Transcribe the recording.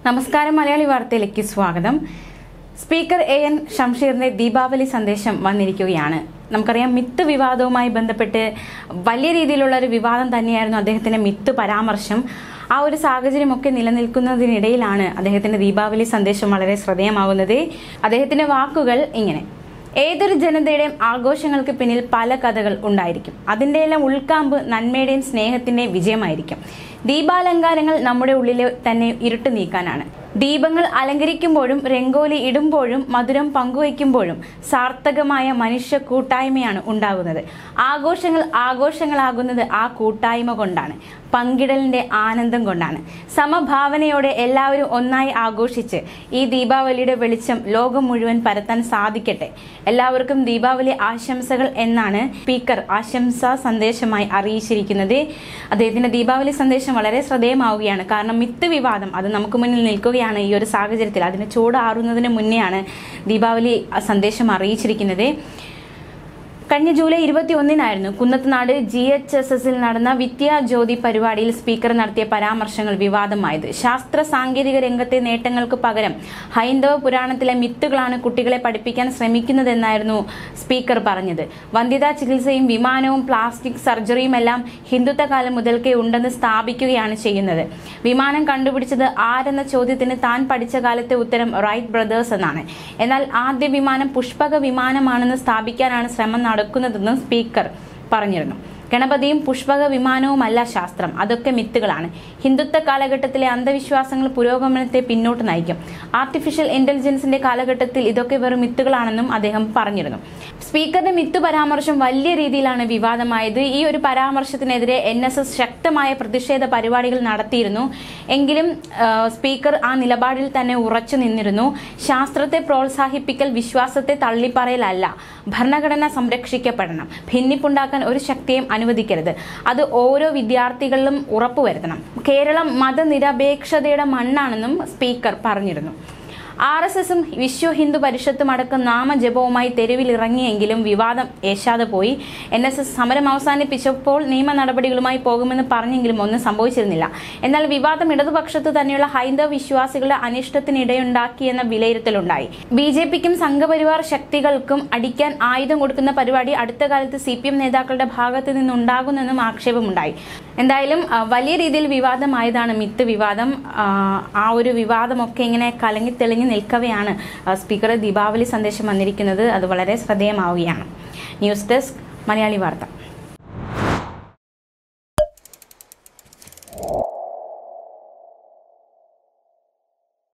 നമസ്കാരം മലയാളി വാർത്തയിലേക്ക് സ്വാഗതം സ്പീക്കർ എ എൻ ഷംഷീറിന്റെ ദീപാവലി സന്ദേശം വന്നിരിക്കുകയാണ് നമുക്കറിയാം മിത്ത് വിവാദവുമായി ബന്ധപ്പെട്ട് വലിയ രീതിയിലുള്ള ഒരു വിവാദം തന്നെയായിരുന്നു അദ്ദേഹത്തിന്റെ മിത്ത് പരാമർശം ആ ഒരു സാഹചര്യമൊക്കെ നിലനിൽക്കുന്നതിനിടയിലാണ് അദ്ദേഹത്തിന്റെ ദീപാവലി സന്ദേശം വളരെ ശ്രദ്ധേയമാവുന്നത് അദ്ദേഹത്തിന്റെ വാക്കുകൾ ഇങ്ങനെ ഏതൊരു ജനതയുടെയും ആഘോഷങ്ങൾക്ക് പിന്നിൽ പല കഥകൾ ഉണ്ടായിരിക്കും അതിൻ്റെ എല്ലാം ഉൾക്കാമ്പ് നന്മയുടെയും സ്നേഹത്തിന്റെയും വിജയമായിരിക്കും ദീപാലങ്കാരങ്ങൾ നമ്മുടെ ഉള്ളിലെ തന്നെ ഇരുട്ട് നീക്കാനാണ് ദീപങ്ങൾ അലങ്കരിക്കുമ്പോഴും രംഗോലി ഇടുമ്പോഴും മധുരം പങ്കുവയ്ക്കുമ്പോഴും സാർത്ഥകമായ മനുഷ്യ കൂട്ടായ്മയാണ് ഉണ്ടാകുന്നത് ആഘോഷങ്ങൾ ആഘോഷങ്ങളാകുന്നത് ആ കൂട്ടായ്മ കൊണ്ടാണ് പങ്കിടലിന്റെ ആനന്ദം കൊണ്ടാണ് സമഭാവനയോടെ എല്ലാവരും ഒന്നായി ആഘോഷിച്ച് ഈ ദീപാവലിയുടെ വെളിച്ചം ലോകം മുഴുവൻ പരത്താൻ സാധിക്കട്ടെ എല്ലാവർക്കും ദീപാവലി ആശംസകൾ എന്നാണ് സ്പീക്കർ ആശംസാ സന്ദേശമായി അറിയിച്ചിരിക്കുന്നത് അദ്ദേഹത്തിന്റെ ദീപാവലി സന്ദേശം വളരെ ശ്രദ്ധേയമാവുകയാണ് കാരണം മിത്ത് വിവാദം അത് നമുക്ക് മുന്നിൽ നിൽക്കുകയാണ് ഈ ഒരു സാഹചര്യത്തിൽ അതിന് ചൂടാറുന്നതിന് മുന്നെയാണ് ദീപാവലി സന്ദേശം അറിയിച്ചിരിക്കുന്നത് കഴിഞ്ഞ ജൂലൈ ഇരുപത്തി ഒന്നിനായിരുന്നു കുന്നത്തുനാട് ജി എച്ച് എസ് എസിൽ നടന്ന വിദ്യാ ജ്യോതി പരിപാടിയിൽ സ്പീക്കർ നടത്തിയ പരാമർശങ്ങൾ വിവാദമായത് ശാസ്ത്ര സാങ്കേതിക രംഗത്തെ നേട്ടങ്ങൾക്ക് പകരം ഹൈന്ദവ പുരാണത്തിലെ മിത്തുകളാണ് കുട്ടികളെ പഠിപ്പിക്കാൻ ശ്രമിക്കുന്നതെന്നായിരുന്നു സ്പീക്കർ പറഞ്ഞത് വന്ധ്യതാ ചികിത്സയും വിമാനവും പ്ലാസ്റ്റിക് സർജറിയും എല്ലാം ഹിന്ദുത്വ കാലം മുതൽക്കേ ഉണ്ടെന്ന് സ്ഥാപിക്കുകയാണ് ചെയ്യുന്നത് വിമാനം കണ്ടുപിടിച്ചത് ആരെന്ന ചോദ്യത്തിന് താൻ പഠിച്ച കാലത്തെ ഉത്തരം റൈറ്റ് ബ്രദേഴ്സ് എന്നാണ് എന്നാൽ ആദ്യ വിമാനം പുഷ്പക വിമാനമാണെന്ന് സ്ഥാപിക്കാനാണ് ശ്രമം നടക്കുന്നതെന്നും സ്പീക്കർ പറഞ്ഞിരുന്നു ഗണപതിയും പുഷ്പക വിമാനവുമല്ല ശാസ്ത്രം അതൊക്കെ മിത്തുകളാണ് ഹിന്ദുത്വ കാലഘട്ടത്തിലെ അന്ധവിശ്വാസങ്ങൾ പുരോഗമനത്തെ പിന്നോട്ട് നയിക്കും ആർട്ടിഫിഷ്യൽ ഇന്റലിജൻസിന്റെ കാലഘട്ടത്തിൽ ഇതൊക്കെ വെറും മിത്തുകളാണെന്നും അദ്ദേഹം പറഞ്ഞിരുന്നു സ്പീക്കറുടെ മിത്ത് പരാമർശം വലിയ രീതിയിലാണ് വിവാദമായത് ഈ ഒരു പരാമർശത്തിനെതിരെ എൻ എസ് എസ് ശക്തമായ പ്രതിഷേധ പരിപാടികൾ നടത്തിയിരുന്നു എങ്കിലും ആ, സ്പീക്കർ ആ നിലപാടിൽ തന്നെ ഉറച്ചു നിന്നിരുന്നു ശാസ്ത്രത്തെ പ്രോത്സാഹിപ്പിക്കൽ വിശ്വാസത്തെ തള്ളിപ്പറയലല്ല ഭരണഘടന സംരക്ഷിക്കപ്പെടണം ഭിന്നിപ്പുണ്ടാക്കാൻ ഒരു ശക്തിയും അനുവദിക്കരുത് അത് ഓരോ വിദ്യാർത്ഥികളിലും ഉറപ്പുവരുത്തണം കേരളം മതനിരപേക്ഷതയുടെ മണ്ണാണെന്നും സ്പീക്കർ പറഞ്ഞിരുന്നു ആർ എസ് എസും വിശ്വ ഹിന്ദു പരിഷത്തും അടക്കം നാമജപവുമായി തെരുവിലിറങ്ങിയെങ്കിലും വിവാദം ഏശാതെ പോയി എൻ എസ് എസ് സമരം അവസാനിപ്പിച്ചപ്പോൾ നിയമ നടപടികളുമായി പോകുമെന്ന് പറഞ്ഞെങ്കിലും ഒന്നും സംഭവിച്ചിരുന്നില്ല എന്നാൽ വിവാദം ഇടതുപക്ഷത്ത് തന്നെയുള്ള ഹൈന്ദവ വിശ്വാസികളുടെ അനിഷ്ടത്തിനിടയുണ്ടാക്കിയെന്ന വിലയിരുത്തലുണ്ടായി ബി ജെ പിക്കും സംഘപരിവാർ ശക്തികൾക്കും അടിക്കാൻ ആയുധം കൊടുക്കുന്ന പരിപാടി അടുത്ത കാലത്ത് സി പി എം നേതാക്കളുടെ ഭാഗത്ത് നിന്നുണ്ടാകുന്നെന്നും ആക്ഷേപമുണ്ടായി എന്തായാലും ആ, വലിയ രീതിയിൽ വിവാദമായതാണ് മിത്ത് വിവാദം ആ, ആ ഒരു വിവാദമൊക്കെ ഇങ്ങനെ കലങ്ങി തെളിഞ്ഞ് നിൽക്കവെയാണ് ആ, സ്പീക്കർ ദീപാവലി സന്ദേശം വന്നിരിക്കുന്നത് അത് വളരെ ശ്രദ്ധേയമാവുകയാണ് ന്യൂസ് ഡെസ്ക് മലയാളി വാർത്ത